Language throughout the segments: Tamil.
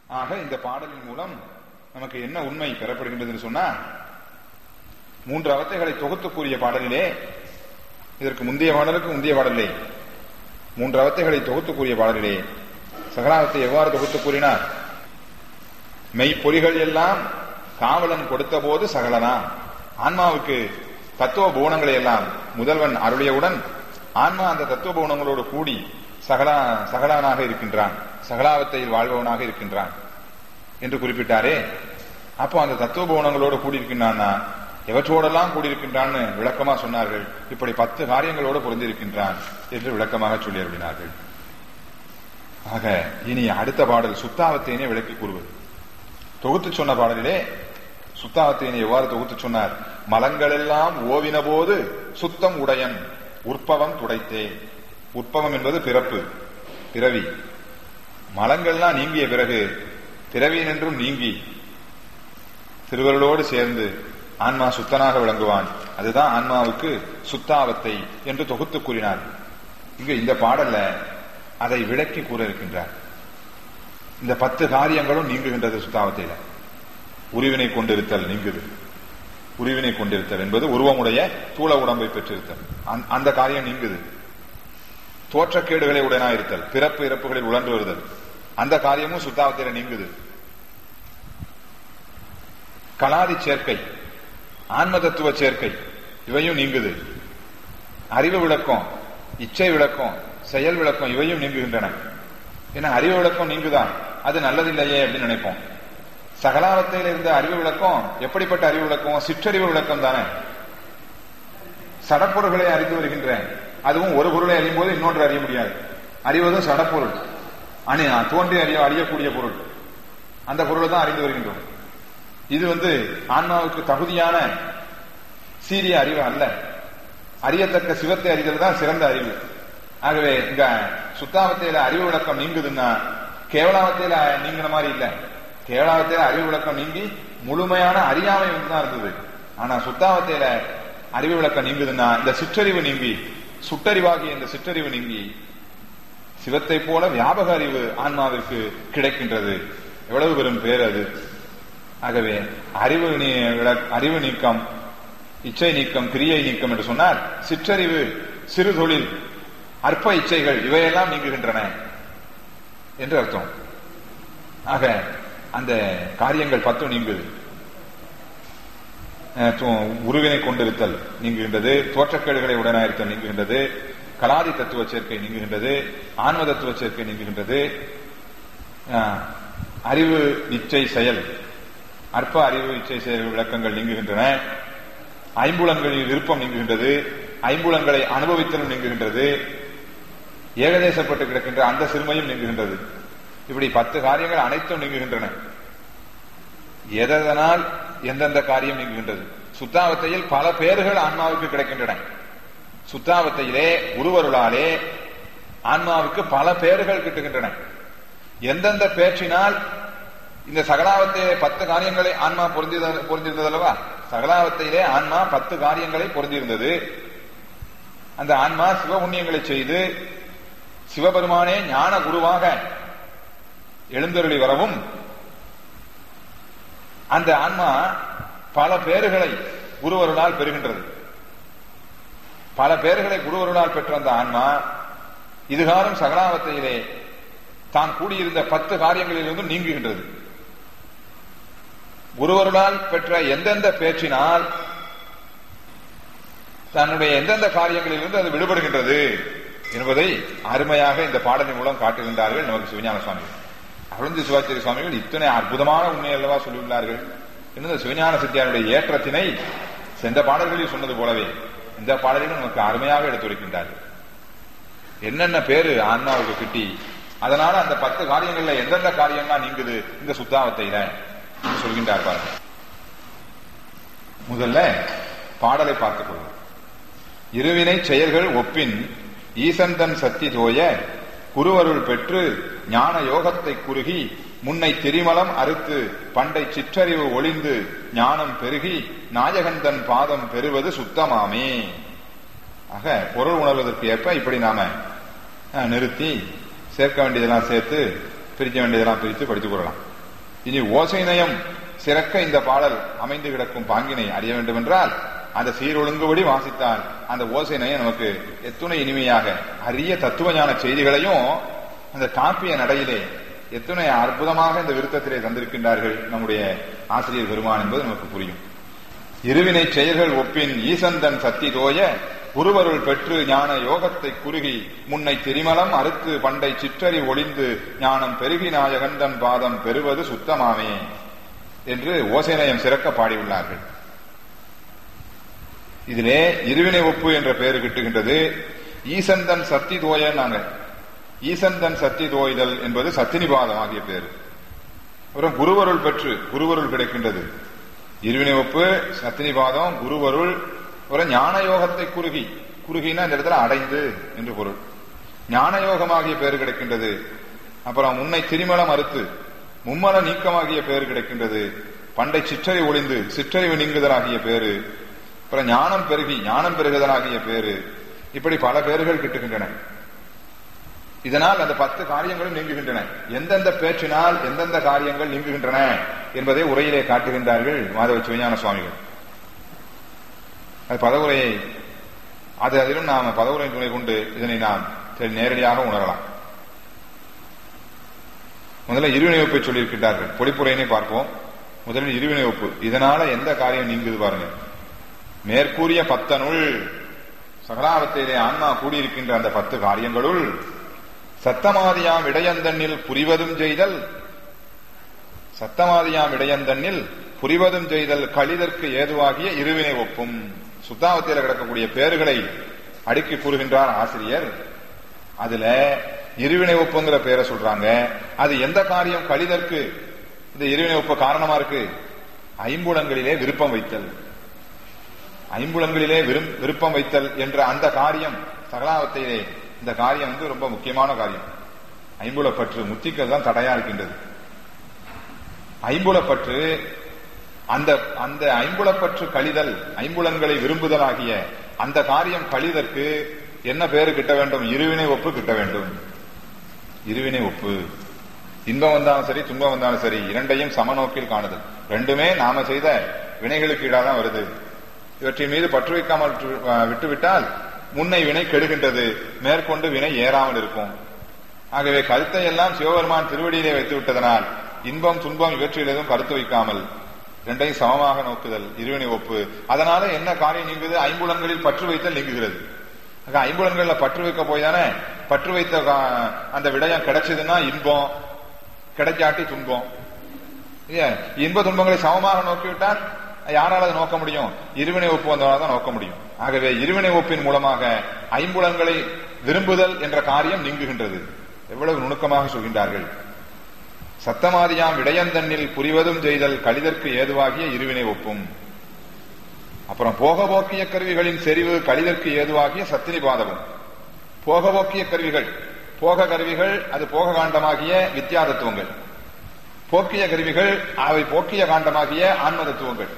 ஆக இந்த பாடலின் மூலம் நமக்கு என்ன உண்மை பெறப்படுகின்றது சொன்னா மூன்று அவத்தைகளை தொகுத்து கூறிய பாடலிலே இதற்கு முந்தைய பாடலுக்கு முந்தைய பாடலிலே மூன்று அவத்தைகளை தொகுத்து கூறிய பாடலிலே சகலாவத்தை எவ்வாறு தொகுத்து கூறினார் மெய்ப்பொறிகள் எல்லாம் காவலன் கொடுத்த போது சகலனா ஆன்மாவுக்கு தத்துவ பூணங்களை எல்லாம் முதல்வன் அருளியவுடன் ஆன்மா அந்த தத்துவ பூணங்களோடு கூடி சகலா சகலானாக இருக்கின்றான் சகலாவத்தையில் வாழ்பவனாக இருக்கின்றான் என்று குறிப்பிட்டாரே அப்போ அந்த தத்துவ பூணங்களோடு கூடியிருக்கின்றான்னா எவற்றோடெல்லாம் கூடியிருக்கின்றான்னு விளக்கமா சொன்னார்கள் இப்படி பத்து காரியங்களோடு பொருந்திருக்கின்றான் என்று விளக்கமாக சொல்லி அருளினார்கள் ஆக இனி அடுத்த பாடல் சுத்தாவத்தையினை விளக்கி கூறுவது தொகுத்து சொன்ன பாடலிலே சுத்தாவத்தையினை எவ்வாறு தொகுத்து சொன்னார் மலங்கள் எல்லாம் ஓவின போது சுத்தம் உடையன் உற்பவம் துடைத்தே உற்பவம் என்பது பிறப்பு பிறவி மலங்கள்லாம் நீங்கிய பிறகு பிறவி நின்றும் நீங்கி திருவருளோடு சேர்ந்து ஆன்மா சுத்தனாக விளங்குவான் அதுதான் ஆன்மாவுக்கு சுத்தாவத்தை என்று தொகுத்து கூறினார் இங்கு இந்த பாடல்ல அதை விளக்கி கூற இருக்கின்றார் இந்த பத்து காரியங்களும் நீங்குகின்றது சுத்தாவத்தையில உரிவினை கொண்டிருத்தல் நீங்குது உரிவினை கொண்டிருத்தல் என்பது உருவமுடைய தூள உடம்பை பெற்றிருத்தல் அந்த காரியம் நீங்குது தோற்றக்கேடுகளை உடனாயிருத்தல் பிறப்பு இறப்புகளில் உழன்று வருதல் அந்த காரியமும் சுத்தாவத்தையில நீங்குது கலாதி சேர்க்கை ஆன்ம தத்துவ சேர்க்கை இவையும் நீங்குது அறிவு விளக்கம் இச்சை விளக்கம் செயல் விளக்கம் இவையும் நீங்குகின்றன ஏன்னா அறிவு விளக்கம் நீங்குதான் அது நல்லதில்லையே அப்படின்னு நினைப்போம் சகலாவத்தையில் இருந்த அறிவு விளக்கம் எப்படிப்பட்ட அறிவு விளக்கம் சிற்றறிவு விளக்கம் தானே சடப்பொருள்களை அறிந்து வருகின்றேன் அதுவும் ஒரு பொருளை அறியும் போது இன்னொன்று அறிய முடியாது அறிவதும் சடப்பொருள் அணி தோன்றி அறிய அறியக்கூடிய பொருள் அந்த பொருளை தான் அறிந்து வருகின்றோம் இது வந்து ஆன்மாவுக்கு தகுதியான சீரிய அறிவு அல்ல அறியத்தக்க சிவத்தை அறிதல் தான் சிறந்த அறிவு ஆகவே இங்க சுத்தாவத்தையில அறிவு விளக்கம் நீங்குதுன்னா கேவலாவத்தையில நீங்கின மாதிரி இல்ல கேவலாவத்தையில அறிவு விளக்கம் நீங்கி முழுமையான அறியாமை தான் இருந்தது ஆனா சுத்தாவத்தையில அறிவு விளக்கம் நீங்குதுன்னா இந்த சிற்றறிவு நீங்கி சுட்டறிவாகிய இந்த சிற்றறிவு நீங்கி சிவத்தை போல வியாபக அறிவு ஆன்மாவிற்கு கிடைக்கின்றது எவ்வளவு பெரும் பேர் அது ஆகவே அறிவு அறிவு நீக்கம் இச்சை நீக்கம் கிரியை நீக்கம் என்று சொன்னால் சிற்றறிவு சிறு தொழில் அற்ப இச்சைகள் இவையெல்லாம் நீங்குகின்றன என்று அர்த்தம் ஆக அந்த காரியங்கள் பத்தும் நீங்குது உருவினை கொண்டிருத்தல் நீங்குகின்றது தோற்றக்கேடுகளை உடனாயிருத்தல் நீங்குகின்றது கலாதி தத்துவ சேர்க்கை நீங்குகின்றது ஆன்ம தத்துவ சேர்க்கை நீங்குகின்றது அறிவு இச்சை செயல் அற்ப அறிவு இச்சை செயல் விளக்கங்கள் நீங்குகின்றன ஐம்புலன்களில் விருப்பம் நீங்குகின்றது ஐம்புலன்களை அனுபவித்தலும் நீங்குகின்றது ஏகதேசப்பட்டு கிடக்கின்ற அந்த சிறுமையும் நீங்குகின்றது இப்படி பத்து காரியங்கள் அனைத்தும் நீங்குகின்றன எதனால் எந்தெந்த காரியம் நீங்குகின்றது சுத்தாவத்தையில் பல பேர்கள் ஆன்மாவுக்கு கிடைக்கின்றன சுத்தாவத்தையிலே குருவருளாலே ஆன்மாவுக்கு பல பேர்கள் கிட்டுகின்றன எந்தெந்த பேச்சினால் இந்த சகலாவத்தை பத்து காரியங்களை ஆன்மா பொருந்திருந்தது அல்லவா சகலாவத்தையிலே ஆன்மா பத்து காரியங்களை பொருந்திருந்தது அந்த ஆன்மா சிவ புண்ணியங்களை செய்து சிவபெருமானே ஞான குருவாக எழுந்தருளி வரவும் அந்த ஆன்மா பல பேர்களை குருவருளால் பெறுகின்றது பல பேர்களை குருவருளால் பெற்ற அந்த ஆன்மா இதுகாலம் சகலாவத்தையிலே தான் கூடியிருந்த பத்து காரியங்களிலிருந்தும் நீங்குகின்றது குருவருளால் பெற்ற எந்தெந்த பேச்சினால் தன்னுடைய எந்தெந்த காரியங்களிலிருந்து அது விடுபடுகின்றது என்பதை அருமையாக இந்த பாடலின் மூலம் காட்டுகின்றார்கள் நமக்கு சிவஞான சுவாமிகள் அருந்தி சிவாச்சாரிய சுவாமிகள் இத்தனை அற்புதமான உண்மை அல்லவா சொல்லியுள்ளார்கள் இந்த சிவஞான சத்தியாருடைய ஏற்றத்தினை சென்ற பாடல்களில் சொன்னது போலவே இந்த பாடலிலும் நமக்கு அருமையாக எடுத்துரைக்கின்றார்கள் என்னென்ன பேரு ஆன்மாவுக்கு கிட்டி அதனால அந்த பத்து காரியங்கள்ல எந்தெந்த காரியம்லாம் நீங்குது இந்த சுத்தாவத்தையில சொல்கின்றார் பாருங்க முதல்ல பாடலை பார்த்துக் கொள்வோம் இருவினை செயல்கள் ஒப்பின் ஈசந்தன் சக்தி தோய குருவருள் பெற்று ஞான யோகத்தை குறுகி முன்னை திரிமலம் அறுத்து பண்டை சிற்றறிவு ஒளிந்து ஞானம் பெருகி நாயகந்தன் பாதம் பெறுவது சுத்தமாமே ஆக பொருள் உணர்வதற்கு ஏற்ப இப்படி நாம நிறுத்தி சேர்க்க வேண்டியதெல்லாம் சேர்த்து பிரிக்க வேண்டியதெல்லாம் பிரித்து படித்துக் கொள்ளலாம் இனி ஓசை நயம் சிறக்க இந்த பாடல் அமைந்து கிடக்கும் பாங்கினை அறிய வேண்டும் என்றால் அந்த சீரொழுங்குபடி வாசித்தால் அந்த ஓசை நயம் நமக்கு எத்துணை இனிமையாக அரிய தத்துவ ஞான செய்திகளையும் அந்த காப்பிய நடையிலே எத்தனை அற்புதமாக இந்த விருத்தத்திலே தந்திருக்கின்றார்கள் நம்முடைய ஆசிரியர் பெருமான் என்பது நமக்கு புரியும் இருவினை செயல்கள் ஒப்பின் ஈசந்தன் சக்தி தோய குருவருள் பெற்று ஞான யோகத்தை குறுகி முன்னை திரிமலம் அறுத்து பண்டை சிற்றறி ஒளிந்து ஞானம் பெருகி நாயகந்தன் பாதம் பெறுவது சுத்தமாமே என்று ஓசைநயம் சிறக்க பாடியுள்ளார்கள் இதிலே இருவினை ஒப்பு என்ற பெயர் கிட்டுகின்றது ஈசந்தன் சக்தி தோய நாங்கள் ஈசந்தன் சக்தி தோய்தல் என்பது சத்தினிபாதம் ஆகிய பேர் அப்புறம் குருவருள் பெற்று குருவருள் கிடைக்கின்றது இருவினை ஒப்பு சத்தினிபாதம் குருவருள் ஒரு ஞான யோகத்தை குறுகி குறுகினா இந்த இடத்துல அடைந்து என்று பொருள் ஞான யோகமாகிய பேர் கிடைக்கின்றது அப்புறம் முன்னை திரிமலம் அறுத்து மும்மல நீக்கமாகிய பேர் கிடைக்கின்றது பண்டை சிற்றறி ஒளிந்து சிற்றறிவு நீங்குதலாகிய பேரு அப்புறம் ஞானம் பெருகி ஞானம் பெருகுதலாகிய பேரு இப்படி பல பேர்கள் கிட்டுகின்றன இதனால் அந்த பத்து காரியங்களும் நீங்குகின்றன எந்தெந்த பேச்சினால் எந்தெந்த காரியங்கள் நீங்குகின்றன என்பதை உரையிலே காட்டுகின்றார்கள் மாதவ சிவஞான சுவாமிகள் அது பதவுரையை அது அதிலும் நாம் பதவுரை துணை கொண்டு இதனை நாம் நேரடியாக உணரலாம் முதல்ல இருவினை ஒப்பை சொல்லியிருக்கிறார்கள் பொழிப்புரையினை பார்ப்போம் முதலில் இருவினை ஒப்பு இதனால எந்த காரியம் நீங்குது பாருங்க மேற்கூறிய பத்தனுள் சகலாவத்திலே ஆன்மா கூடியிருக்கின்ற அந்த பத்து காரியங்களுள் சத்தமாதியாம் இடையந்தண்ணில் புரிவதும் செய்தல் சத்தமாதியாம் இடையந்தண்ணில் புரிவதும் செய்தல் கழிதற்கு ஏதுவாகிய இருவினை ஒப்பும் சுத்தாவத்தில் கிடக்கக்கூடிய பேர்களை அடுக்கி கூறுகின்றார் ஆசிரியர் அதுல இருவினை ஒப்புங்கிற பேரை சொல்றாங்க அது எந்த காரியம் கழிதற்கு இந்த இருவினை ஒப்பு காரணமா இருக்கு ஐம்புலங்களிலே விருப்பம் வைத்தல் ஐம்புலங்களிலே விருப்பம் வைத்தல் என்ற அந்த காரியம் சகலாவத்திலே இந்த காரியம் வந்து ரொம்ப முக்கியமான காரியம் ஐம்புலப்பற்று முத்திக்கள் தான் தடையா இருக்கின்றது ஐம்புலப்பற்று அந்த அந்த ஐம்புலப்பற்று கழிதல் ஐம்புலன்களை விரும்புதல் ஆகிய அந்த காரியம் கழிதற்கு என்ன பேரு கிட்ட வேண்டும் இருவினை ஒப்பு கிட்ட வேண்டும் இருவினை ஒப்பு இன்பம் வந்தாலும் சரி துன்பம் வந்தாலும் சரி இரண்டையும் சமநோக்கில் காணுதல் ரெண்டுமே நாம செய்த வினைகளுக்கு ஈடாதான் வருது இவற்றின் மீது பற்று வைக்காமல் விட்டுவிட்டால் முன்னை வினை கெடுகின்றது மேற்கொண்டு வினை ஏறாமல் இருக்கும் ஆகவே கருத்தை எல்லாம் சிவபெருமான் திருவடியிலே வைத்து விட்டதனால் இன்பம் துன்பம் இவற்றில் எதுவும் கருத்து வைக்காமல் இரண்டையும் சமமாக நோக்குதல் இருவினை ஒப்பு அதனால என்ன காரியம் நீங்குது ஐம்புலன்களில் பற்று வைத்தல் நீங்குகிறது ஐம்புலன்கள்ல பற்று வைக்க போய் தானே பற்று வைத்த அந்த விடயம் கிடைச்சதுன்னா இன்பம் கிடைக்காட்டி துன்பம் இன்ப துன்பங்களை சமமாக நோக்கிவிட்டால் யாரால் அதை நோக்க முடியும் இருவினை ஒப்பு வந்தவரால் தான் நோக்க முடியும் ஆகவே இருவினை ஒப்பின் மூலமாக ஐம்புலன்களை விரும்புதல் என்ற காரியம் நீங்குகின்றது எவ்வளவு நுணுக்கமாக சொல்கின்றார்கள் சத்தமாதியாம் இடையந்தண்ணில் புரிவதும் செய்தல் கழிதற்கு ஏதுவாகிய இருவினை ஒப்பும் அப்புறம் போகபோக்கிய கருவிகளின் செறிவு கழிதற்கு ஏதுவாகிய சத்தினி பாதகம் போகபோக்கிய கருவிகள் போக கருவிகள் அது போக காண்டமாகிய வித்யா தத்துவங்கள் போக்கிய கருவிகள் அவை போக்கிய காண்டமாகிய ஆன்ம தத்துவங்கள்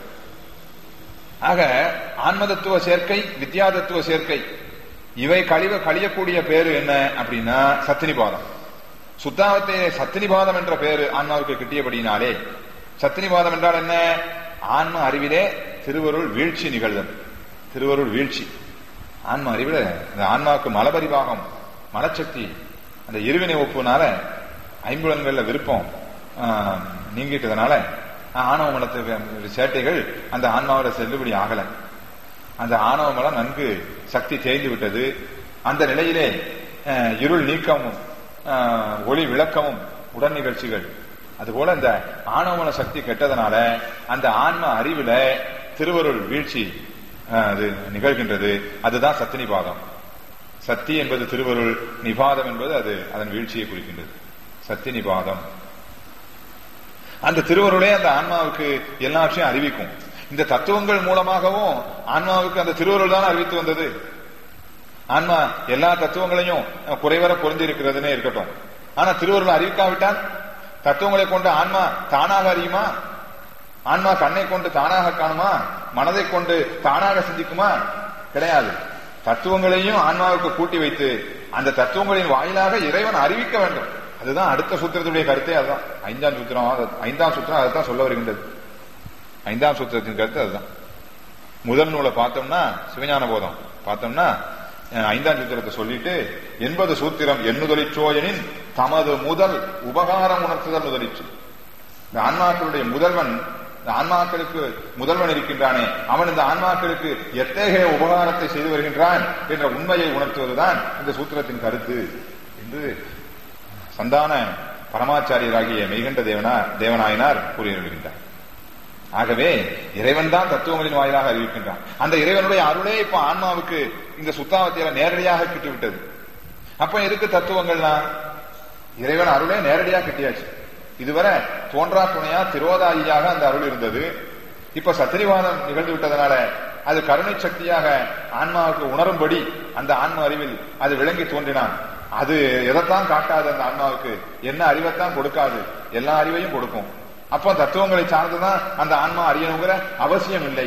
ஆக ஆன்ம தத்துவ சேர்க்கை வித்யா தத்துவ சேர்க்கை இவை கழிவ கழியக்கூடிய பேரு என்ன அப்படின்னா சத்தினிபாதம் சுத்தாவத்திலே சத்தினிபாதம் என்ற பேரு ஆன்மாவுக்கு கிட்டியபடியினாலே சத்தினிபாதம் என்றால் என்ன ஆன்ம அறிவிலே திருவருள் வீழ்ச்சி நிகழ்தல் திருவருள் வீழ்ச்சி ஆன்ம அறிவில இந்த ஆன்மாவுக்கு மலபரிபாகம் மலச்சக்தி அந்த இருவினை ஒப்புனால ஐம்புலன்கள்ல விருப்பம் நீங்கிட்டதுனால ஆணவ மலத்துக்கு சேட்டைகள் அந்த ஆன்மாவோட செல்லுபடி ஆகல அந்த ஆணவ மலம் நன்கு சக்தி தேய்ந்து விட்டது அந்த நிலையிலே இருள் நீக்கமும் ஒளி விளக்கமும் உடன் நிகழ்ச்சிகள் அதுபோல இந்த ஆணவமன சக்தி கெட்டதனால அந்த ஆன்ம அறிவுல திருவருள் வீழ்ச்சி அது நிகழ்கின்றது அதுதான் சத்தினி பாதம் சக்தி என்பது திருவருள் நிபாதம் என்பது அது அதன் வீழ்ச்சியை குறிக்கின்றது சத்தி நிபாதம் அந்த திருவருளே அந்த ஆன்மாவுக்கு எல்லாவற்றையும் அறிவிக்கும் இந்த தத்துவங்கள் மூலமாகவும் ஆன்மாவுக்கு அந்த திருவருள் தான் அறிவித்து வந்தது ஆன்மா எல்லா தத்துவங்களையும் குறைவர பொருந்தி இருக்கிறதுனே இருக்கட்டும் ஆனா திருவருள் அறிவிக்காவிட்டால் தத்துவங்களை கொண்டு ஆன்மா தானாக அறியுமா ஆன்மா கண்ணை கொண்டு தானாக காணுமா மனதை கொண்டு தானாக சிந்திக்குமா கிடையாது தத்துவங்களையும் ஆன்மாவுக்கு கூட்டி வைத்து அந்த தத்துவங்களின் வாயிலாக இறைவன் அறிவிக்க வேண்டும் அதுதான் அடுத்த சூத்திரத்துடைய கருத்தே அதுதான் ஐந்தாம் சூத்திரம் அது- ஐந்தாம் சூத்திரம் அதுதான் சொல்ல வருகின்றது ஐந்தாம் சூத்திரத்தின் கருத்து அதுதான் முதல் நூலை பார்த்தோம்னா சிவஞான போதம் பார்த்தோம்னா அஹ், ஐந்தாம் சூத்திரத்தை சொல்லிட்டு எண்பது சூத்திரம் எண்ணுதலிச்சோயனின் தமது முதல் உபகாரம் உணர்த்துதல் முதலிச்சு இந்த ஆன்மாக்களுடைய முதல்வன் இந்த ஆன்மாக்களுக்கு முதல்வன் இருக்கின்றானே அவன் இந்த ஆன்மாக்களுக்கு எத்தகைய உபகாரத்தை செய்து வருகின்றான் என்ற உண்மையை உணர்த்துவதுதான் இந்த சூத்திரத்தின் கருத்து என்று சந்தான பரமாச்சாரியராகிய மெய்கண்ட தேவனா தேவநாயனார் கூறியிருக்கின்றார் ஆகவே இறைவன் தான் தத்துவங்களின் வாயிலாக அறிவிக்கின்றான் அந்த இறைவனுடைய அருளே இப்ப ஆன்மாவுக்கு இந்த சுத்தாவத்தியில நேரடியாக கிட்டிவிட்டது அப்ப எதுக்கு தத்துவங்கள்லாம் இறைவன் அருளே நேரடியாக கிட்டியாச்சு இதுவரை தோன்றா துணையா திரோதாயியாக அந்த அருள் இருந்தது இப்ப சத்திரிவாதம் நிகழ்ந்து விட்டதனால அது கருணை சக்தியாக ஆன்மாவுக்கு உணரும்படி அந்த ஆன்ம அறிவில் அது விளங்கி தோன்றினான் அது எதைத்தான் காட்டாது அந்த ஆன்மாவுக்கு என்ன அறிவைத்தான் கொடுக்காது எல்லா அறிவையும் கொடுக்கும் அப்போ தத்துவங்களை சார்ந்துதான் அந்த ஆன்மா அறியணுங்கிற அவசியம் இல்லை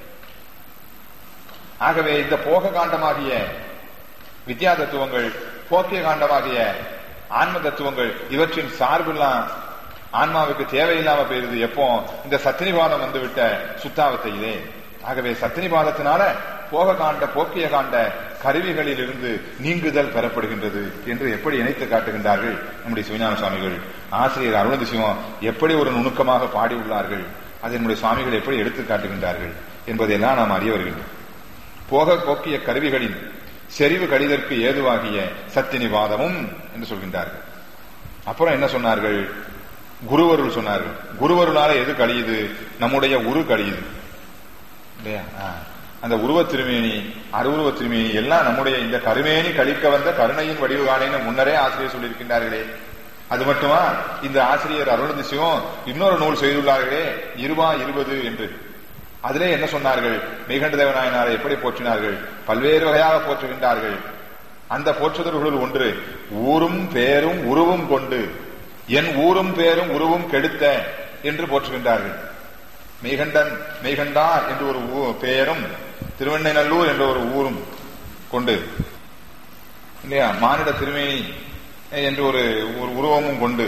ஆகவே இந்த போக காண்டமாகிய வித்யா தத்துவங்கள் போக்கிய காண்டமாகிய ஆன்ம தத்துவங்கள் இவற்றின் சார்பெல்லாம் ஆன்மாவுக்கு தேவையில்லாம போயிருது எப்போ இந்த சத்தினிபாதம் வந்துவிட்ட சுத்தாவத்தையிலே ஆகவே சத்தினிபாதத்தினால போக காண்ட போக்கிய காண்ட கருவிகளில் இருந்து நீங்குதல் பெறப்படுகின்றது என்று எப்படி இணைத்து காட்டுகின்றார்கள் நம்முடைய சிவஞான சுவாமிகள் ஆசிரியர் அருணதி சிவம் எப்படி ஒரு நுணுக்கமாக பாடியுள்ளார்கள் அதை நம்முடைய சுவாமிகள் எப்படி எடுத்து காட்டுகின்றார்கள் என்பதையெல்லாம் நாம் அறிய வருகின்றோம் போக போக்கிய கருவிகளின் செறிவு கடிதற்கு ஏதுவாகிய சத்தினிவாதமும் என்று சொல்கின்றார்கள் அப்புறம் என்ன சொன்னார்கள் குருவருள் சொன்னார்கள் குருவருளால எது கழியுது நம்முடைய உரு கழியுது இல்லையா ஆ. அந்த உருவ திருமேனி அருவுருவ திருமேனி எல்லாம் நம்முடைய இந்த கருமேனி கழிக்க வந்த கருணையின் வடிவு காணேன்னு முன்னரே ஆசிரியர் சொல்லியிருக்கின்றார்களே அது மட்டுமா இந்த ஆசிரியர் அருணதி சிவம் இன்னொரு நூல் செய்துள்ளார்களே இருபா இருபது என்று அதிலே என்ன சொன்னார்கள் மெய்கண்ட தேவநாயனாரை எப்படி போற்றினார்கள் பல்வேறு வகையாக போற்றுகின்றார்கள் அந்த போற்றுதல்களுள் ஒன்று ஊரும் பேரும் உருவும் கொண்டு என் ஊரும் பேரும் உருவும் கெடுத்த என்று போற்றுகின்றார்கள் மெய்கண்டன் மெய்கண்டார் என்று ஒரு ஊ- பெயரும் திருவெண்ணைநல்லூர் என்ற ஒரு ஊரும் கொண்டு இல்லையா மானிட திருமேனி என்று ஒரு ஒரு உருவமும் கொண்டு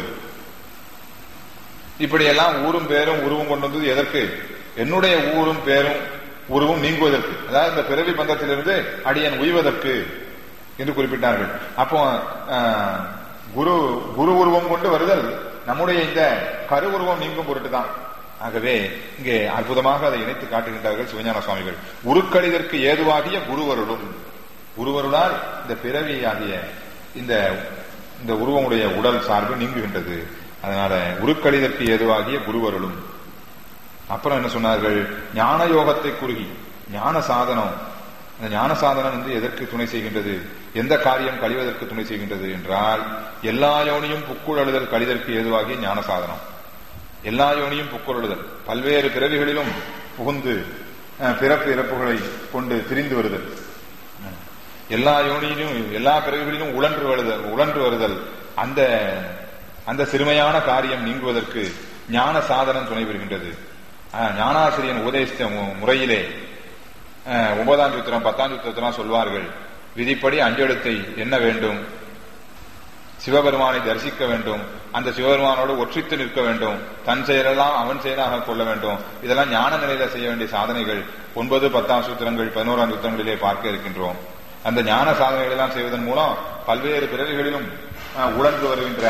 இப்படியெல்லாம் ஊரும் பேரும் உருவம் கொண்டு வந்தது எதற்கு என்னுடைய ஊரும் பேரும் உருவும் நீங்குவதற்கு அதாவது இந்த பிறவி பந்தத்திலிருந்து அடியன் உய்வதற்கு என்று குறிப்பிட்டார்கள் அப்போ ஆஹ், குரு குரு உருவம் கொண்டு வருதல் நம்முடைய இந்த கரு உருவம் நீங்கும் பொருட்டு தான் ஆகவே இங்கே அற்புதமாக அதை இணைத்து காட்டுகின்றார்கள் சிவஞான சுவாமிகள் உருக்களிதற்கு ஏதுவாகிய குருவருளும் குருவருளால் இந்த பிறவி ஆகிய இந்த இந்த உருவமுடைய உடல் சார்பு நீங்குகின்றது அதனால உருக்களிதற்கு ஏதுவாகிய குருவருளும் அப்புறம் என்ன சொன்னார்கள் ஞான யோகத்தை குறுகி ஞான சாதனம் அந்த ஞான சாதனம் வந்து எதற்கு துணை செய்கின்றது எந்த காரியம் கழிவதற்கு துணை செய்கின்றது என்றால் எல்லா யோனியும் புக்குழலுதல் கழிதற்கு ஏதுவாகிய ஞான சாதனம் எல்லா யோனியும் புக்குழலுதல் பல்வேறு பிறவிகளிலும் புகுந்து அஹ், பிறப்பு இறப்புகளை கொண்டு திரிந்து வருதல் எல்லா யோனியிலும் எல்லா பிறவிகளிலும் உழன்று வருதல் உழன்று வருதல் அந்த அந்த சிறுமையான காரியம் நீங்குவதற்கு ஞான சாதனம் துணை பெறுகின்றது ஆஹ், ஞானாசிரியன் உபதேசித்த மு- முறையிலே ஆஹ், ஒன்பதாம் சூத்திரம் பத்தாம் சூத்திரத்தெல்லாம் சொல்வார்கள் விதிப்படி அஞ்செழுத்தை என்ன வேண்டும் சிவபெருமானை தரிசிக்க வேண்டும் அந்த சிவபெருமானோடு ஒற்றித்து நிற்க வேண்டும் தன் செயலெல்லாம் அவன் செயலாக கொள்ள வேண்டும் இதெல்லாம் ஞான நிலையில செய்ய வேண்டிய சாதனைகள் ஒன்பது பத்தாம் சூத்திரங்கள் பதினோராம் சூத்திரங்களிலே பார்க்க இருக்கின்றோம் அந்த ஞான சாதனைகள் எல்லாம் செய்வதன் மூலம் பல்வேறு பிறவிகளிலும் ஆஹ், உழன்று வருகின்ற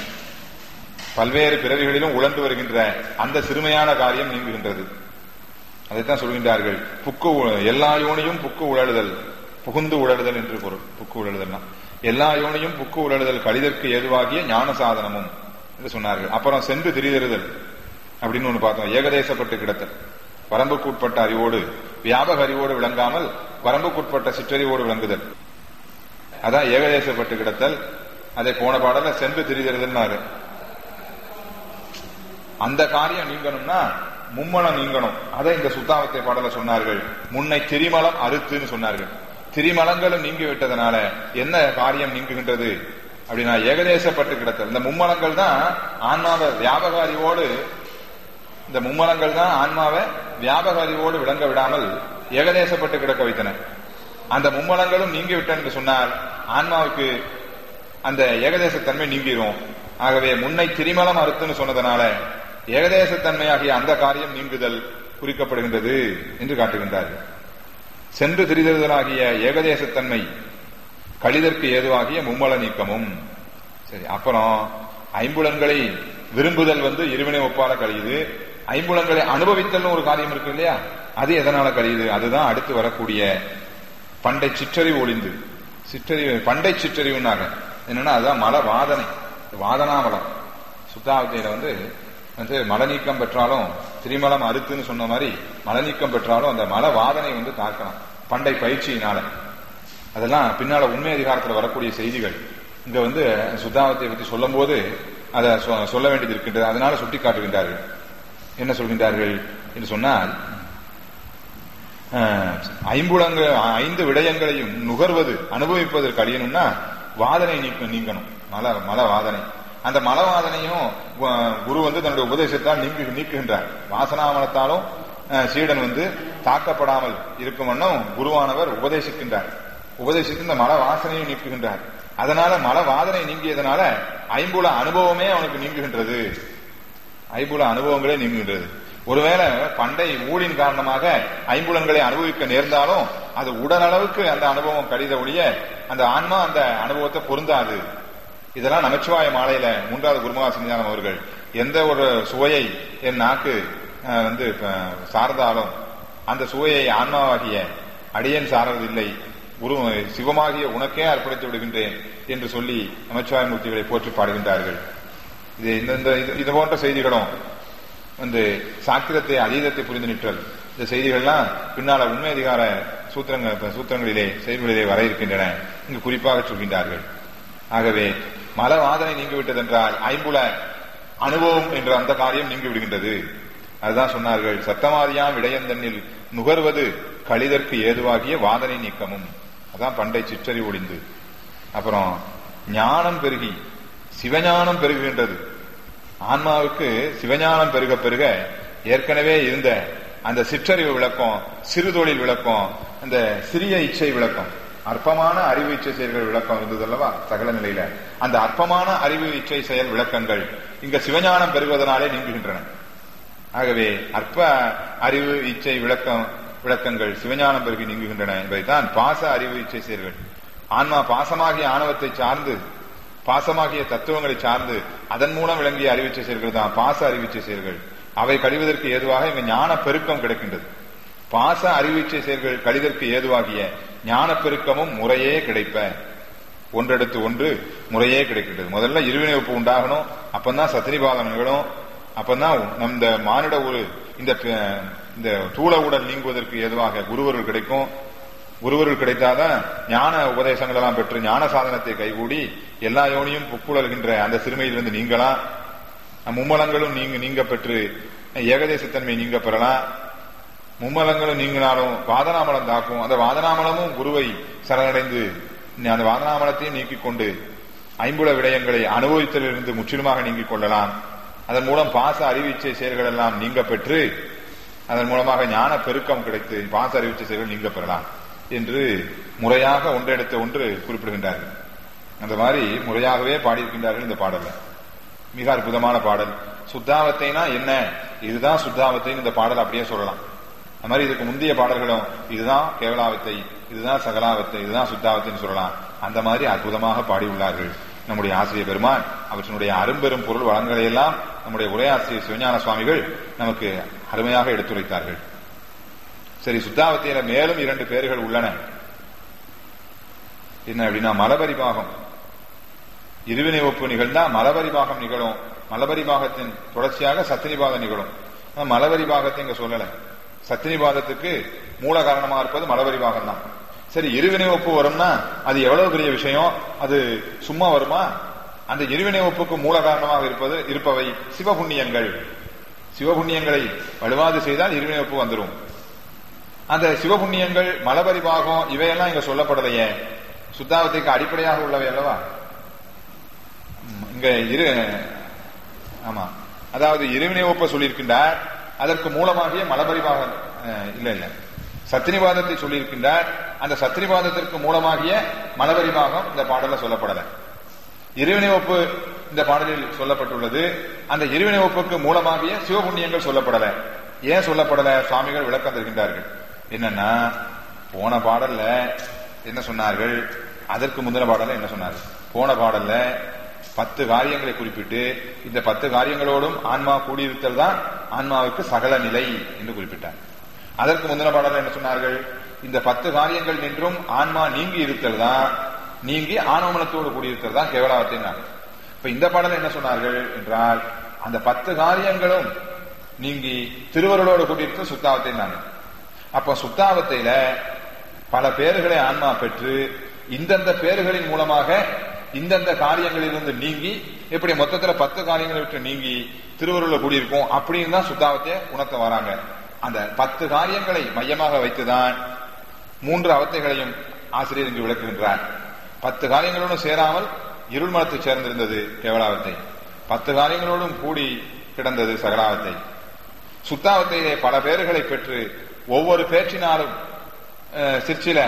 பல்வேறு பிறவிகளிலும் உழன்று வருகின்ற அந்த சிறுமையான காரியம் நீங்குகின்றது அதைத்தான் சொல்கின்றார்கள் புக்கு உ- எல்லா யோனியும் புக்கு உழலுதல் புகுந்து உழலுதல் என்று பொருள் புக்கு உழலுதல்னா எல்லா யோனியும் புக்கு உழலுதல் கழிதற்கு ஏதுவாகிய ஞான சாதனமும் என்று சொன்னார்கள் அப்புறம் சென்று திரிதறுதல் அப்படின்னு ஒண்ணு பார்த்தோம் ஏகதேசப்பட்டு கிடத்தல் வரம்புக்குட்பட்ட அறிவோடு வியாபக அறிவோடு விளங்காமல் வரம்புக்குட்பட்ட சிற்றறிவோடு விளங்குதல் அதான் ஏகதேசப்பட்டு கிடத்தல் அதை போன பாடல சென்று திரிதறுதல்னாரு அந்த காரியம் நீங்கணும்னா மும்மலம் நீங்கணும் அதை இந்த சுத்தாவத்தை பாடல சொன்னார்கள் முன்னை திரிமலம் அறுத்துன்னு சொன்னார்கள் திரிமலங்களும் நீங்கி விட்டதனால என்ன காரியம் நீங்குகின்றது அப்படின்னா ஏகதேசப்பட்டு கிடத்தல் இந்த மும்மலங்கள் தான் ஆன்மாவை வியாபக அறிவோடு இந்த மும்மலங்கள் தான் ஆன்மாவை வியாபக அறிவோடு விளங்க விடாமல் ஏகதேசப்பட்டு கிடக்க வைத்தன அந்த மும்மலங்களும் நீங்கி விட்டன என்று சொன்னால் ஆன்மாவுக்கு அந்த ஏகதேசத்தன்மை நீங்கிரும் ஆகவே முன்னை திரிமலம் அறுத்துன்னு சொன்னதனால ஏகதேசத்தன்மையாகிய அந்த காரியம் நீங்குதல் குறிக்கப்படுகின்றது என்று காட்டுகின்றார்கள் சென்று திரிதலாகிய ஏகதேசத்தன்மை கழிதற்கு ஏதுவாகிய மும்மல நீக்கமும் சரி அப்புறம் ஐம்புலன்களை விரும்புதல் வந்து இருவினை ஒப்பால கழியுது ஐம்புலன்களை அனுபவித்தல்னு ஒரு காரியம் இருக்கு இல்லையா அது எதனால கழியுது அதுதான் அடுத்து வரக்கூடிய பண்டை சிற்றறிவு ஒளிந்து சிற்றறிவு பண்டை சிற்றறிவுனாக என்னன்னா அதுதான் மல வாதனை வாதனாமலம் சுத்தாவத்தையில வந்து வந்து மல நீக்கம் பெற்றாலும் திரிமலம் அறுத்துன்னு சொன்ன மாதிரி மல நீக்கம் பெற்றாலும் அந்த மல வாதனை வந்து தாக்கலாம் பண்டை பயிற்சியினால அதெல்லாம் பின்னால உண்மை அதிகாரத்தில் வரக்கூடிய செய்திகள் இங்க வந்து சுத்தாவத்தை பற்றி சொல்லும் போது அதை சொல்ல வேண்டியது இருக்கின்றது அதனால சுட்டி காட்டுகின்றார்கள் என்ன சொல்கின்றார்கள் என்று சொன்னால் ஐம்புலங்க ஐந்து விடயங்களையும் நுகர்வது அனுபவிப்பதற்கு அழியணும்னா வாதனை நீக்க நீங்கணும் மல மல வாதனை அந்த மல வாதனையும் குரு வந்து தன்னுடைய உபதேசத்தால் நீங்கு நீக்குகின்றார் வாசனாமலத்தாலும் சீடன் வந்து தாக்கப்படாமல் இருக்கும் வண்ணம் குருவானவர் உபதேசிக்கின்றார் உபதேசித்து இந்த மல வாசனையும் நீக்குகின்றார் அதனால மல வாதனை நீங்கியதனால ஐம்புல அனுபவமே அவனுக்கு நீங்குகின்றது ஐம்புல அனுபவங்களே நீங்குகின்றது ஒருவேளை பண்டை ஊழின் காரணமாக ஐம்புலன்களை அனுபவிக்க நேர்ந்தாலும் அது உடனளவுக்கு அந்த அனுபவம் கடித ஒழிய அந்த ஆன்மா அந்த அனுபவத்தை பொருந்தாது இதெல்லாம் நமச்சிவாய மாலையில மூன்றாவது குருமகா சன்னிதானம் அவர்கள் எந்த ஒரு சுவையை என் நாக்கு வந்து சார்ந்தாலும் அந்த சுவையை ஆன்மாவாகிய அடியன் சார்வதில்லை குரு சிவமாகிய உனக்கே அர்ப்பணித்து விடுகின்றேன் என்று சொல்லி நமச்சிவாய மூர்த்திகளை போற்றி பாடுகின்றார்கள் இது இந்த இது போன்ற செய்திகளும் வந்து சாக்கிரத்தை அதீதத்தை புரிந்து நிற்றல் இந்த செய்திகள்லாம் பின்னால உண்மை அதிகார சூத்திரங்கள் சூத்திரங்களிலே செய்திகளிலே வர இருக்கின்றன இங்கு குறிப்பாக சொல்கின்றார்கள் ஆகவே மல வாதனை நீங்கிவிட்டதென்றால் ஐம்புல அனுபவம் என்ற அந்த காரியம் நீங்கி விடுகின்றது அதுதான் சொன்னார்கள் சத்தமாதியாம் இடையந்தன்னில் நுகர்வது கழிதற்கு ஏதுவாகிய வாதனை நீக்கமும் அதான் பண்டை சிற்றறி ஒளிந்து அப்புறம் ஞானம் பெருகி சிவஞானம் பெருகுகின்றது ஆன்மாவுக்கு சிவஞானம் பெருக பெருக ஏற்கனவே இருந்த அந்த சிற்றறிவு விளக்கம் சிறுதொழில் விளக்கம் அந்த சிறிய இச்சை விளக்கம் அற்பமான அறிவு இச்சை செயல்கள் விளக்கம் இருந்தது அல்லவா சகல நிலையில அந்த அற்பமான அறிவு இச்சை செயல் விளக்கங்கள் இங்க சிவஞானம் பெறுவதனாலே நீங்குகின்றன ஆகவே அற்ப அறிவு இச்சை விளக்கம் விளக்கங்கள் சிவஞானம் பெருகி நீங்குகின்றன என்பதைத்தான் பாச அறிவு இச்சை செயல்கள் ஆன்மா பாசமாகிய ஆணவத்தை சார்ந்து பாசமாகிய தத்துவங்களை சார்ந்து அதன் மூலம் விளங்கிய அறிவிச்சை செயல்கள் தான் பாச அறிவிச்சை செயல்கள் அவை கழிவதற்கு ஏதுவாக இங்க ஞான பெருக்கம் கிடைக்கின்றது பாச அறிவிச்சை செயல்கள் கழிதற்கு ஏதுவாகிய ஞான பெருக்கமும் முறையே கிடைப்ப ஒன்றெடுத்து ஒன்று முறையே கிடைக்கின்றது முதல்ல இருவினை ஒப்பு உண்டாகணும் அப்பந்தான் சத்திரிபாதம் நிகழும் அப்பந்தான் நம் இந்த மானிட ஒரு இந்த இந்த தூள உடல் நீங்குவதற்கு ஏதுவாக குருவர்கள் கிடைக்கும் குருவர்கள் கிடைத்தாதான் ஞான உபதேசங்கள் எல்லாம் பெற்று ஞான சாதனத்தை கைகூடி எல்லா யோனியும் புக்குழல்கின்ற அந்த சிறுமையிலிருந்து நீங்கலாம் மும்மலங்களும் நீங்க நீங்க பெற்று ஏகதேசத்தன்மை நீங்க பெறலாம் மும்மலங்களும் நீங்கினாலும் வாதனாமலம் தாக்கும் அந்த வாதனாமலமும் குருவை சரணடைந்து அந்த வாதனாமலத்தையும் நீக்கிக் கொண்டு ஐம்புல விடயங்களை அனுபவித்தலிருந்து முற்றிலுமாக நீங்கிக் கொள்ளலாம் அதன் மூலம் பாச அறிவிச்சை செயல்கள் எல்லாம் நீங்க பெற்று அதன் மூலமாக ஞான பெருக்கம் கிடைத்து பாச அறிவிச்சை செயல்கள் நீங்க பெறலாம் என்று முறையாக ஒன்றெடுத்த ஒன்று குறிப்பிடுகின்றார்கள் அந்த மாதிரி முறையாகவே பாடியிருக்கின்றார்கள் இந்த பாடல்ல மிக அற்புதமான பாடல் சுத்தாவத்தைனா என்ன இதுதான் சுத்தாவத்தைன்னு இந்த பாடல் அப்படியே சொல்லலாம் அது மாதிரி இதுக்கு முந்தைய பாடல்களும் இதுதான் கேவலாவத்தை இதுதான் சகலாவத்தை இதுதான் சுத்தாவத்தைன்னு சொல்லலாம் அந்த மாதிரி அற்புதமாக பாடியுள்ளார்கள் நம்முடைய ஆசிரியர் பெருமான் அவற்றினுடைய அரும்பெரும் பொருள் வளங்களை எல்லாம் நம்முடைய உரையாசிரியர் சிவஞான சுவாமிகள் நமக்கு அருமையாக எடுத்துரைத்தார்கள் சரி சுத்தாவத்தையில மேலும் இரண்டு பேர்கள் உள்ளன என்ன அப்படின்னா மலபரி பாகம் இருவினை ஒப்பு நிகழ்ந்தா மலபரி பாகம் நிகழும் மலபரி பாகத்தின் தொடர்ச்சியாக சத்தினிபாதம் நிகழும் மலபரி பாகத்தை இங்க சொல்லல சத்தினிபாதத்துக்கு மூல காரணமா இருப்பது மலபரி பாகம் தான் சரி இருவினை ஒப்பு வரும்னா அது எவ்வளவு பெரிய விஷயம் அது சும்மா வருமா அந்த இருவினை ஒப்புக்கு மூல காரணமாக இருப்பது இருப்பவை சிவபுண்ணியங்கள் சிவபுண்ணியங்களை வலுவாது செய்தால் இருவினை ஒப்பு வந்துடும் அந்த சிவபுண்ணியங்கள் மலபரிபாகம் இவையெல்லாம் இங்க சொல்லப்படலையே சுத்தாவத்துக்கு அடிப்படையாக உள்ளவை அல்லவா இங்க இரு ஆமா அதாவது இருவினை ஒப்ப சொல்லியிருக்கின்றார் அதற்கு மூலமாகிய மலபரிபாகம் இல்ல இல்ல சத்தினிவாதத்தை சொல்லியிருக்கின்றார் அந்த சத்தினிவாதத்திற்கு மூலமாகிய மலபரிபாகம் இந்த பாடல சொல்லப்படல இருவினை ஒப்பு இந்த பாடலில் சொல்லப்பட்டுள்ளது அந்த இருவினை ஒப்புக்கு மூலமாகிய சிவபுண்ணியங்கள் சொல்லப்படல ஏன் சொல்லப்படல சுவாமிகள் விளக்கம் தருகின்றார்கள் என்னன்னா போன பாடல்ல என்ன சொன்னார்கள் அதற்கு முந்தின பாடல்ல என்ன சொன்னார்கள் போன பாடல்ல பத்து காரியங்களை குறிப்பிட்டு இந்த பத்து காரியங்களோடும் ஆன்மா கூடியிருத்தல் தான் ஆன்மாவுக்கு சகல நிலை என்று குறிப்பிட்டார் அதற்கு முந்தின பாடல்ல என்ன சொன்னார்கள் இந்த பத்து காரியங்கள் நின்றும் ஆன்மா நீங்கி இருத்தல் தான் நீங்கி ஆணவமனத்தோடு கூடியிருத்தல் தான் கேவலாவத்தை இப்ப இந்த பாடல் என்ன சொன்னார்கள் என்றால் அந்த பத்து காரியங்களும் நீங்கி திருவருளோடு கூடியிருக்க சுத்தாவத்தை நாங்கள் அப்ப சுத்தாவத்தையில பல பேர்களை ஆன்மா பெற்று இந்தந்த பேர்களின் மூலமாக இந்தந்த காரியங்களிலிருந்து நீங்கி இப்படி மொத்தத்துல பத்து காரியங்களை விட்டு நீங்கி திருவருள கூடியிருக்கும் அப்படின்னு தான் சுத்தாவத்தைய உணர்த்த வராங்க அந்த பத்து காரியங்களை மையமாக வைத்துதான் மூன்று அவத்தைகளையும் ஆசிரியர் இங்கு விளக்குகின்றார் பத்து காரியங்களோடும் சேராமல் இருள் மலத்தை சேர்ந்திருந்தது கேவலாவத்தை பத்து காரியங்களோடும் கூடி கிடந்தது சகலாவத்தை சுத்தாவத்தையிலே பல பேர்களை பெற்று ஒவ்வொரு பேச்சினாலும் சிற்சில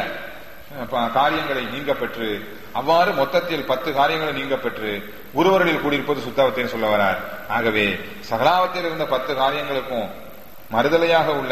காரியங்களை நீங்க பெற்று அவ்வாறு மொத்தத்தில் பத்து காரியங்களை நீங்க பெற்று ஒருவரில் கூடியிருப்பது சுத்தாவத்தைன்னு சொல்ல வரார் ஆகவே சகலாவத்தில் இருந்த பத்து காரியங்களுக்கும் மறுதலையாக உள்ள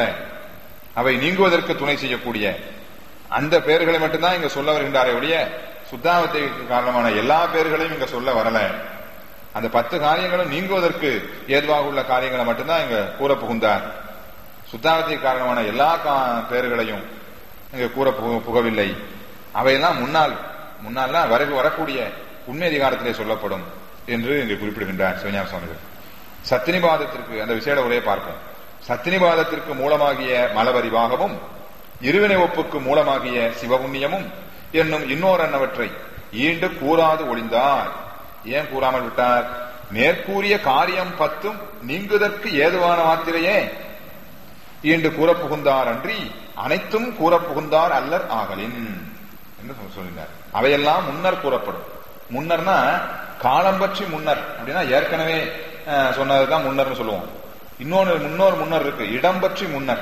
அவை நீங்குவதற்கு துணை செய்யக்கூடிய அந்த பெயர்களை மட்டும்தான் இங்க சொல்ல வருகின்றாரே ஒழிய சுத்தாவத்தைக்கு காரணமான எல்லா பெயர்களையும் இங்க சொல்ல வரல அந்த பத்து காரியங்களும் நீங்குவதற்கு ஏதுவாக உள்ள காரியங்களை மட்டும்தான் இங்க கூற புகுந்தார் சுத்தாவத்திற்கு காரணமான எல்லா பெயர்களையும் இங்க கூற புகவில்லை அவையெல்லாம் முன்னால் முன்னால்னா வர வரக்கூடிய உண்மை அதிகாரத்திலே சொல்லப்படும் என்று இங்கு குறிப்பிடுகின்றார் சிவஞான சுவாமிகள் சத்தினிபாதத்திற்கு அந்த விசேட உரையை பார்ப்போம் சத்தினிபாதத்திற்கு மூலமாகிய மலவரிவாகவும் இருவினை ஒப்புக்கு மூலமாகிய சிவபுண்ணியமும் என்னும் இன்னோர் அன்னவற்றை ஈண்டு கூறாது ஒளிந்தார் ஏன் கூறாமல் விட்டார் மேற்கூறிய காரியம் பத்தும் நீங்குதற்கு ஏதுவான மாத்திரையே ஈண்டு கூறப்புகுந்தார் அன்றி அனைத்தும் கூறப்புகுந்தார் அல்லர் ஆகலின் என்று சொல்லினார் அவையெல்லாம் முன்னர் கூறப்படும் முன்னர்னா காலம் பற்றி முன்னர் அப்படின்னா ஏற்கனவே சொன்னதுதான் முன்னர்னு சொல்லுவோம் இன்னொன்று முன்னோர் முன்னர் இருக்கு இடம் பற்றி முன்னர்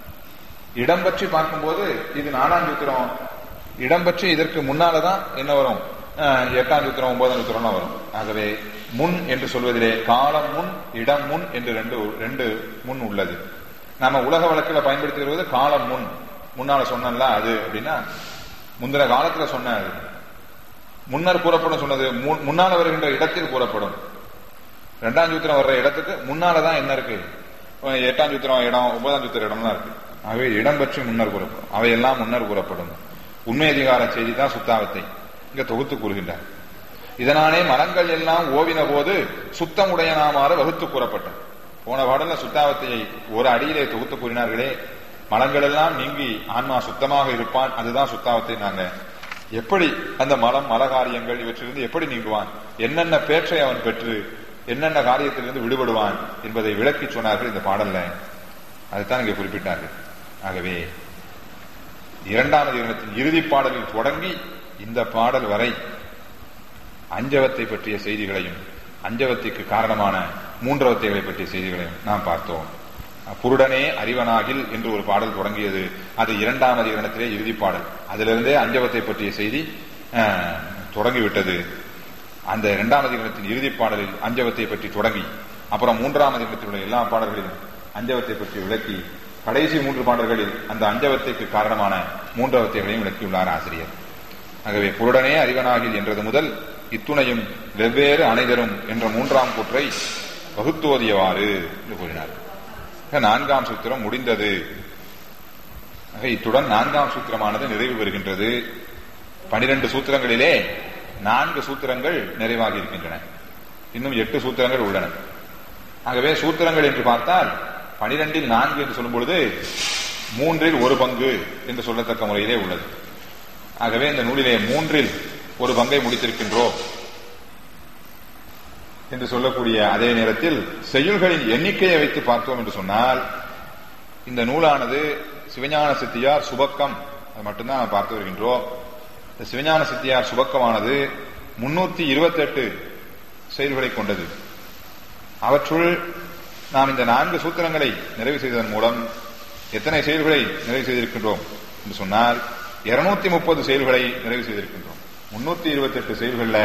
இடம் பற்றி பார்க்கும்போது இது நாலாம் சூத்திரம் இடம் பற்றி இதற்கு முன்னாலதான் என்ன வரும் எட்டாம் சூத்திரம் ஒன்பதாம் சூத்திரம் வரும் ஆகவே முன் என்று சொல்வதிலே காலம் முன் இடம் முன் என்று ரெண்டு ரெண்டு முன் உள்ளது நாம உலக வழக்கில் பயன்படுத்தி வருவது காலம் முன் முன்னால சொன்னல அது அப்படின்னா முந்தின காலத்துல சொன்ன அது முன்னர் கூறப்படும் சொன்னது முன்னால வருகின்ற இடத்தில் கூறப்படும் ரெண்டாம் சூத்திரம் வர்ற இடத்துக்கு முன்னாலதான் என்ன இருக்கு எட்டாம் சூத்திரம் இடம் ஒன்பதாம் சூத்திரம் இடம் தான் இருக்கு ஆகவே இடம் பற்றி முன்னர் கூறப்படும் அவையெல்லாம் முன்னர் கூறப்படும் உண்மை அதிகார செய்தி தான் சுத்தாவத்தை இங்க தொகுத்து கூறுகின்றார் இதனாலே மரங்கள் எல்லாம் ஓவின போது சுத்தம் உடையனாமாறு வகுத்து கூறப்பட்டது போன பாடல சுத்தாவத்தையை ஒரு அடியிலே தொகுத்து கூறினார்களே மலங்கள் எல்லாம் நீங்கி ஆன்மா சுத்தமாக இருப்பான் அதுதான் சுத்தாவத்தை நாங்க எப்படி அந்த மலம் மலகாரியங்கள் இவற்றிலிருந்து எப்படி நீங்குவான் என்னென்ன பேற்றை அவன் பெற்று என்னென்ன காரியத்திலிருந்து விடுபடுவான் என்பதை விளக்கி சொன்னார்கள் இந்த பாடல்ல அதைத்தான் இங்கே குறிப்பிட்டார்கள் ஆகவே இரண்டாவது இரணத்தின் இறுதி பாடலில் தொடங்கி இந்த பாடல் வரை அஞ்சவத்தை பற்றிய செய்திகளையும் அஞ்சவத்திற்கு காரணமான மூன்றவத்தைகளை பற்றிய செய்திகளையும் நாம் பார்த்தோம் புருடனே அறிவனாகில் என்று ஒரு பாடல் தொடங்கியது அது இரண்டாவது இரணத்திலே இறுதி பாடல் அதிலிருந்தே அஞ்சவத்தை பற்றிய செய்தி தொடங்கிவிட்டது அந்த இரண்டாவது இரணத்தின் இறுதி பாடலில் அஞ்சவத்தை பற்றி தொடங்கி அப்புறம் மூன்றாவது இடத்தில் உள்ள எல்லா பாடல்களிலும் அஞ்சவத்தை பற்றி விளக்கி கடைசி மூன்று பாடல்களில் அந்த அஞ்சவத்தைக்கு காரணமான மூன்றவத்தைகளையும் விளக்கியுள்ளார் ஆசிரியர் ஆகவே புருடனே அறிவனாகில் என்றது முதல் இத்துணையும் வெவ்வேறு அனைதரும் என்ற மூன்றாம் கூற்றை வகுத்தோதியவாறு என்று கூறினார் நான்காம் சூத்திரம் முடிந்தது இத்துடன் நான்காம் சூத்திரமானது நிறைவு பெறுகின்றது பனிரெண்டு சூத்திரங்களிலே நான்கு சூத்திரங்கள் நிறைவாகி இருக்கின்றன இன்னும் எட்டு சூத்திரங்கள் உள்ளன ஆகவே சூத்திரங்கள் என்று பார்த்தால் பனிரெண்டில் நான்கு என்று சொல்லும் பொழுது மூன்றில் ஒரு பங்கு என்று சொல்லத்தக்க முறையிலே உள்ளது ஆகவே இந்த நூலிலே மூன்றில் ஒரு பங்கை முடித்திருக்கின்றோம் என்று சொல்லக்கூடிய அதே நேரத்தில் செய்யுள்களின் எண்ணிக்கையை வைத்து பார்த்தோம் என்று சொன்னால் இந்த நூலானது சிவஞான சித்தியார் சுபக்கம் அது மட்டும்தான் நாம் பார்த்து வருகின்றோம் இந்த சிவஞான சித்தியார் சுபக்கமானது முன்னூத்தி இருபத்தி எட்டு செயல்களை கொண்டது அவற்றுள் நாம் இந்த நான்கு சூத்திரங்களை நிறைவு செய்ததன் மூலம் எத்தனை செயல்களை நிறைவு செய்திருக்கின்றோம் என்று சொன்னால் இருநூத்தி முப்பது செயல்களை நிறைவு செய்திருக்கின்றோம் முன்னூத்தி இருபத்தி எட்டு செயல்கள்ல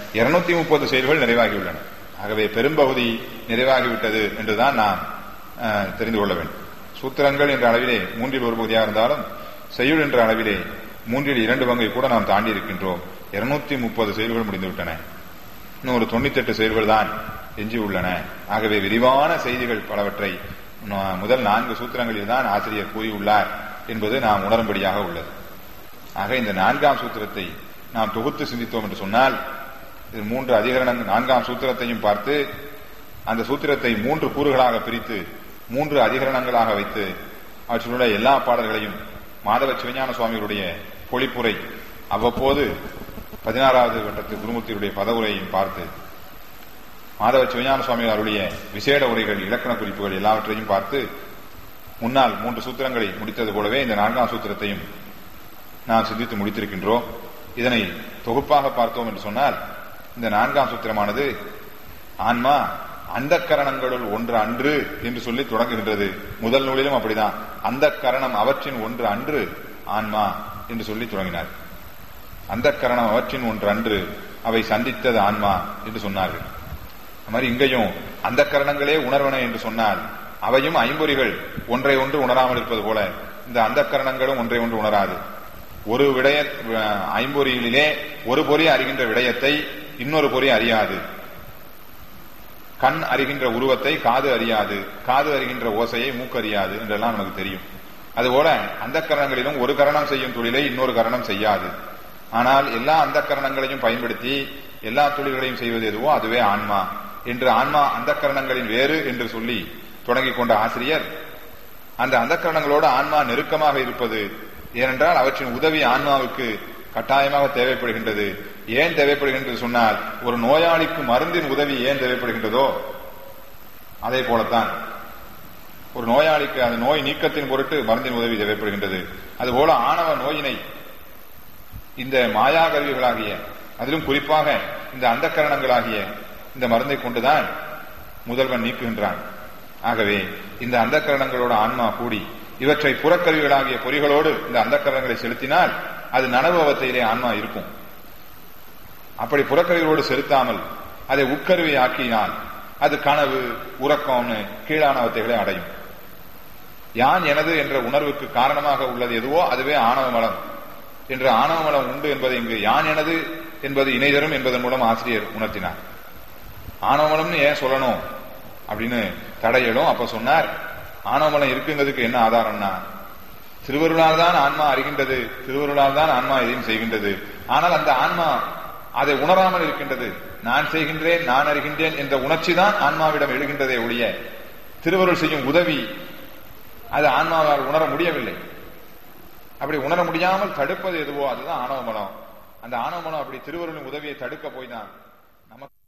இருநூத்தி முப்பது செயல்கள் நிறைவாகியுள்ளன ஆகவே பெரும்பகுதி நிறைவாகிவிட்டது என்றுதான் நாம் அஹ், தெரிந்து கொள்ள வேண்டும் சூத்திரங்கள் என்ற அளவிலே மூன்றில் ஒரு பகுதியாக இருந்தாலும் செய்யுள் என்ற அளவிலே மூன்றில் இரண்டு பங்கை கூட நாம் தாண்டி இருக்கின்றோம் இருநூத்தி முப்பது செயல்கள் முடிந்துவிட்டன இன்னும் ஒரு தொண்ணூத்தெட்டு செயல்கள் தான் எஞ்சி உள்ளன ஆகவே விரிவான செய்திகள் பலவற்றை நா- முதல் நான்கு சூத்திரங்களில் தான் ஆசிரியர் கூறியுள்ளார் என்பது நாம் உணரும்படியாக உள்ளது ஆக இந்த நான்காம் சூத்திரத்தை நாம் தொகுத்து சிந்தித்தோம் என்று சொன்னால் இது மூன்று அதிகரணங்கள் நான்காம் சூத்திரத்தையும் பார்த்து அந்த சூத்திரத்தை மூன்று கூறுகளாக பிரித்து மூன்று அதிகரணங்களாக வைத்து அவற்றில் உள்ள எல்லா பாடல்களையும் மாதவ சிவஞான சுவாமிகளுடைய பொழிப்புரை அவ்வப்போது பதினாறாவது வட்டத்து குருமூர்த்தியுடைய பதவுரையையும் பார்த்து மாதவ சிவஞான சுவாமி அவருடைய விசேட உரைகள் இலக்கண குறிப்புகள் எல்லாவற்றையும் பார்த்து முன்னால் மூன்று சூத்திரங்களை முடித்தது போலவே இந்த நான்காம் சூத்திரத்தையும் நாம் சிந்தித்து முடித்திருக்கின்றோம் இதனை தொகுப்பாக பார்த்தோம் என்று சொன்னால் இந்த நான்காம் சூத்திரமானது ஆன்மா அந்த கரணங்களுள் ஒன்று அன்று என்று சொல்லி தொடங்குகின்றது முதல் நூலிலும் அப்படிதான் அந்த கரணம் அவற்றின் ஒன்று அன்று ஆன்மா என்று சொல்லி தொடங்கினார் அந்த கரணம் அவற்றின் ஒன்று அன்று அவை சந்தித்தது ஆன்மா என்று சொன்னார்கள் அது மாதிரி இங்கேயும் அந்த கரணங்களே உணர்வன என்று சொன்னால் அவையும் ஐம்பொறிகள் ஒன்றை ஒன்று உணராமல் இருப்பது போல இந்த அந்த கரணங்களும் ஒன்றை ஒன்று உணராது ஒரு விடய அஹ், ஐம்பொறிகளிலே ஒரு பொறி அறிகின்ற விடயத்தை இன்னொரு பொறி அறியாது கண் அறிகின்ற உருவத்தை காது அறியாது காது அறிகின்ற ஓசையை மூக்கு அறியாது என்றெல்லாம் நமக்கு தெரியும் அதுபோல அந்த கரணங்களிலும் ஒரு கரணம் செய்யும் தொழிலை இன்னொரு கரணம் செய்யாது ஆனால் எல்லா அந்த கரணங்களையும் பயன்படுத்தி எல்லா தொழில்களையும் செய்வது எதுவோ அதுவே ஆன்மா என்று ஆன்மா அந்த கரணங்களின் வேறு என்று சொல்லி தொடங்கிக் கொண்ட ஆசிரியர் அந்த அந்த கரணங்களோடு ஆன்மா நெருக்கமாக இருப்பது ஏனென்றால் அவற்றின் உதவி ஆன்மாவுக்கு கட்டாயமாக தேவைப்படுகின்றது ஏன் தேவைப்படுகின்றது சொன்னால் ஒரு நோயாளிக்கு மருந்தின் உதவி ஏன் தேவைப்படுகின்றதோ அதே போலத்தான் ஒரு நோயாளிக்கு அந்த நோய் நீக்கத்தின் பொருட்டு மருந்தின் உதவி தேவைப்படுகின்றது அதுபோல ஆணவ நோயினை இந்த மாயா கருவிகளாகிய அதிலும் குறிப்பாக இந்த அந்த கரணங்களாகிய இந்த மருந்தை கொண்டுதான் முதல்வன் நீக்குகின்றான் ஆகவே இந்த அந்த கரணங்களோட ஆன்மா கூடி இவற்றை புறக்கருவிகளாகிய பொறிகளோடு இந்த அந்த கரணங்களை செலுத்தினால் அது நனவு அவத்தையிலே ஆன்மா இருக்கும் அப்படி புறக்கருவிகளோடு செலுத்தாமல் அதை உட்கருவி ஆக்கினால் அது கனவு உறக்கம்னு கீழான அவத்தைகளை அடையும் யான் எனது என்ற உணர்வுக்கு காரணமாக உள்ளது எதுவோ அதுவே ஆணவ மலம் என்ற ஆணவ மலம் உண்டு என்பதை இங்கு யான் எனது என்பது இணைதரும் என்பதன் மூலம் ஆசிரியர் உணர்த்தினார் ஆணவ மலம்னு ஏன் சொல்லணும் அப்படின்னு தடையிடும் அப்ப சொன்னார் ஆணவ மலம் இருக்குங்கிறதுக்கு என்ன ஆதாரம்னா திருவருளால் தான் ஆன்மா அறிகின்றது திருவருளால் தான் ஆன்மா எதையும் செய்கின்றது ஆனால் அந்த ஆன்மா அதை உணராமல் இருக்கின்றது நான் செய்கின்றேன் நான் அறிகின்றேன் என்ற உணர்ச்சி தான் ஆன்மாவிடம் எழுகின்றதே ஒழிய திருவருள் செய்யும் உதவி அது ஆன்மாவால் உணர முடியவில்லை அப்படி உணர முடியாமல் தடுப்பது எதுவோ அதுதான் ஆணவ மலம் அந்த ஆணவ மலம் அப்படி திருவருளின் உதவியை தடுக்க போய் தான் நமக்கு